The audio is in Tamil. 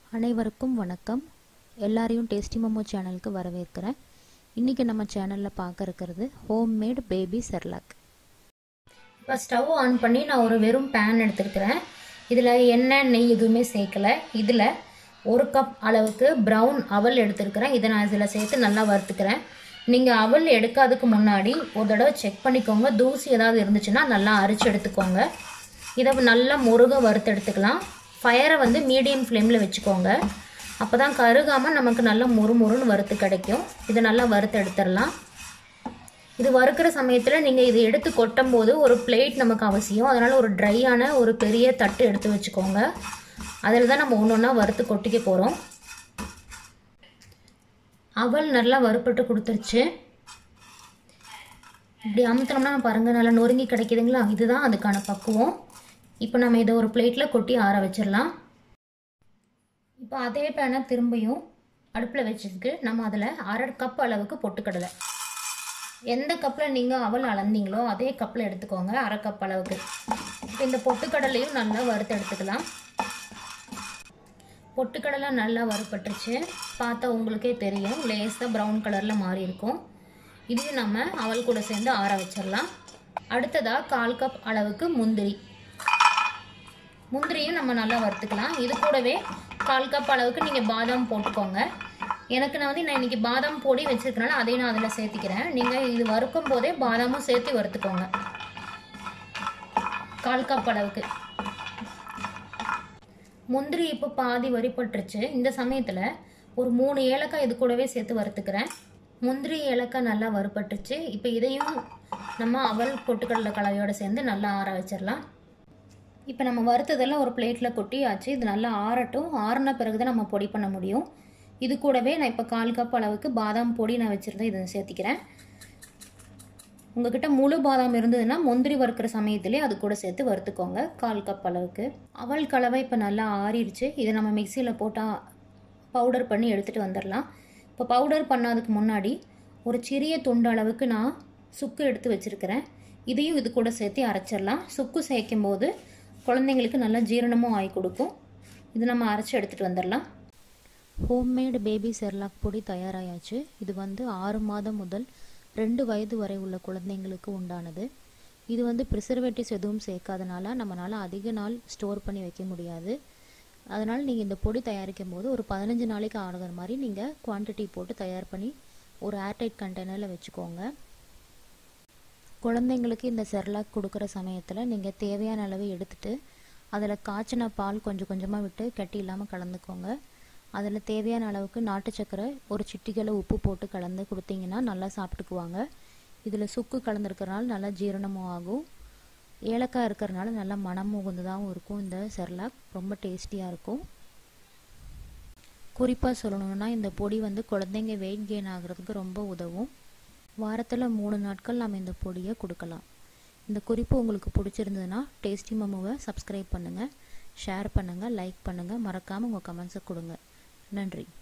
அனைவருக்கும் வணக்கம் எல்லாரையும் டேஸ்டி மோமோ சேனலுக்கு வரவேற்கிறேன் இன்றைக்கி நம்ம சேனலில் பார்க்க இருக்கிறது ஹோம்மேட் பேபி செர்லாக் இப்போ ஸ்டவ் ஆன் பண்ணி நான் ஒரு வெறும் பேன் எடுத்துருக்கிறேன் இதில் எண்ணெய் நெய் எதுவுமே சேர்க்கலை இதில் ஒரு கப் அளவுக்கு ப்ரௌன் அவல் எடுத்துருக்கிறேன் இதை நான் இதில் சேர்த்து நல்லா வறுத்துக்கிறேன் நீங்கள் அவல் எடுக்காததுக்கு முன்னாடி ஒரு தடவை செக் பண்ணிக்கோங்க தூசி ஏதாவது இருந்துச்சுன்னா நல்லா அரிச்சு எடுத்துக்கோங்க இதை நல்லா முருக வறுத்து எடுத்துக்கலாம் ஃபயரை வந்து மீடியம் ஃப்ளேமில் வச்சுக்கோங்க அப்போ தான் கருகாமல் நமக்கு நல்லா முறு முறுன்னு வறுத்து கிடைக்கும் இதை நல்லா வறுத்து எடுத்துடலாம் இது வறுக்கிற சமயத்தில் நீங்கள் இதை எடுத்து கொட்டும் போது ஒரு பிளேட் நமக்கு அவசியம் அதனால் ஒரு ட்ரையான ஒரு பெரிய தட்டு எடுத்து வச்சுக்கோங்க அதில் தான் நம்ம ஒன்று ஒன்றா வறுத்து கொட்டிக்க போகிறோம் அவல் நல்லா வறுப்பட்டு கொடுத்துருச்சு இப்படி அமுத்தினோம்னா பாருங்கள் நல்லா நொறுங்கி கிடைக்குதுங்களா இதுதான் அதுக்கான பக்குவம் இப்போ நம்ம இதை ஒரு பிளேட்டில் கொட்டி ஆற வச்சிடலாம் இப்போ அதே பேனை திரும்பியும் அடுப்பில் வச்சதுக்கு நம்ம அதில் அரை கப் அளவுக்கு பொட்டுக்கடலை எந்த கப்பில் நீங்கள் அவல் அளந்தீங்களோ அதே கப்பில் எடுத்துக்கோங்க அரை கப் அளவுக்கு இப்போ இந்த பொட்டுக்கடலையும் நல்லா வறுத்து எடுத்துக்கலாம் பொட்டுக்கடலை நல்லா வறுப்பட்டுருச்சு பார்த்தா உங்களுக்கே தெரியும் லேஸாக ப்ரௌன் கலரில் மாறி இருக்கும் இதையும் நம்ம அவல் கூட சேர்ந்து ஆற வச்சிடலாம் அடுத்ததாக கால் கப் அளவுக்கு முந்திரி முந்திரியும் நம்ம நல்லா வறுத்துக்கலாம் இது கூடவே கால் கப் அளவுக்கு நீங்கள் பாதாம் போட்டுக்கோங்க எனக்கு நான் வந்து நான் இன்றைக்கி பாதாம் பொடி வச்சுருக்கனால அதையும் நான் அதில் சேர்த்திக்கிறேன் நீங்கள் இது வறுக்கும் போதே பாதாமும் சேர்த்து வறுத்துக்கோங்க கால் கப் அளவுக்கு முந்திரி இப்போ பாதி வரிப்பட்டுருச்சு இந்த சமயத்தில் ஒரு மூணு ஏலக்காய் இது கூடவே சேர்த்து வறுத்துக்கிறேன் முந்திரி ஏலக்காய் நல்லா வறுப்பட்டுருச்சு இப்போ இதையும் நம்ம அவல் பொட்டுக்கடலை கலவையோடு சேர்ந்து நல்லா ஆற வச்சிடலாம் இப்போ நம்ம வறுத்ததெல்லாம் ஒரு பிளேட்டில் கொட்டி ஆச்சு இது நல்லா ஆறட்டும் ஆறின பிறகு தான் நம்ம பொடி பண்ண முடியும் இது கூடவே நான் இப்போ கால் கப் அளவுக்கு பாதாம் பொடி நான் வச்சுருந்தேன் இதை சேர்த்திக்கிறேன் உங்ககிட்ட முழு பாதாம் இருந்ததுன்னா முந்திரி வறுக்கிற சமயத்திலே அது கூட சேர்த்து வறுத்துக்கோங்க கால் கப் அளவுக்கு அவல் கலவை இப்போ நல்லா ஆறிடுச்சு இதை நம்ம மிக்சியில் போட்டால் பவுடர் பண்ணி எடுத்துகிட்டு வந்துடலாம் இப்போ பவுடர் பண்ணாததுக்கு முன்னாடி ஒரு சிறிய துண்டு அளவுக்கு நான் சுக்கு எடுத்து வச்சுருக்கிறேன் இதையும் இது கூட சேர்த்து அரைச்சிடலாம் சுக்கு சேர்க்கும் போது குழந்தைங்களுக்கு நல்லா ஜீரணமும் ஆகி கொடுக்கும் இது நம்ம அரைச்சி எடுத்துகிட்டு வந்துடலாம் ஹோம்மேடு பேபி செர்லாக் பொடி தயாராயாச்சு இது வந்து ஆறு மாதம் முதல் ரெண்டு வயது வரை உள்ள குழந்தைங்களுக்கு உண்டானது இது வந்து ப்ரிசர்வேட்டிவ்ஸ் எதுவும் சேர்க்காதனால நம்மளால் அதிக நாள் ஸ்டோர் பண்ணி வைக்க முடியாது அதனால் நீங்கள் இந்த பொடி தயாரிக்கும் போது ஒரு பதினஞ்சு நாளைக்கு ஆடுகிற மாதிரி நீங்கள் குவான்டிட்டி போட்டு தயார் பண்ணி ஒரு ஏர்டைட் கண்டெய்னரில் வச்சுக்கோங்க குழந்தைங்களுக்கு இந்த செர்லாக் கொடுக்குற சமயத்தில் நீங்கள் தேவையான அளவு எடுத்துட்டு அதில் காய்ச்சின பால் கொஞ்சம் கொஞ்சமாக விட்டு கட்டி இல்லாமல் கலந்துக்கோங்க அதில் தேவையான அளவுக்கு நாட்டு சக்கரை ஒரு சிட்டிகளை உப்பு போட்டு கலந்து கொடுத்தீங்கன்னா நல்லா சாப்பிட்டுக்குவாங்க இதில் சுக்கு கலந்துருக்கிறனால நல்லா ஜீரணமும் ஆகும் ஏலக்காய் இருக்கிறனால நல்லா மனம் உகுந்ததாகவும் இருக்கும் இந்த செர்லாக் ரொம்ப டேஸ்டியாக இருக்கும் குறிப்பாக சொல்லணும்னா இந்த பொடி வந்து குழந்தைங்க வெயிட் கெயின் ஆகிறதுக்கு ரொம்ப உதவும் வாரத்தில் மூணு நாட்கள் நம்ம இந்த பொடியை கொடுக்கலாம் இந்த குறிப்பு உங்களுக்கு பிடிச்சிருந்ததுன்னா டேஸ்டி மம்முவை சப்ஸ்கிரைப் பண்ணுங்கள் ஷேர் பண்ணுங்கள் லைக் பண்ணுங்கள் மறக்காமல் உங்கள் கமெண்ட்ஸை கொடுங்க நன்றி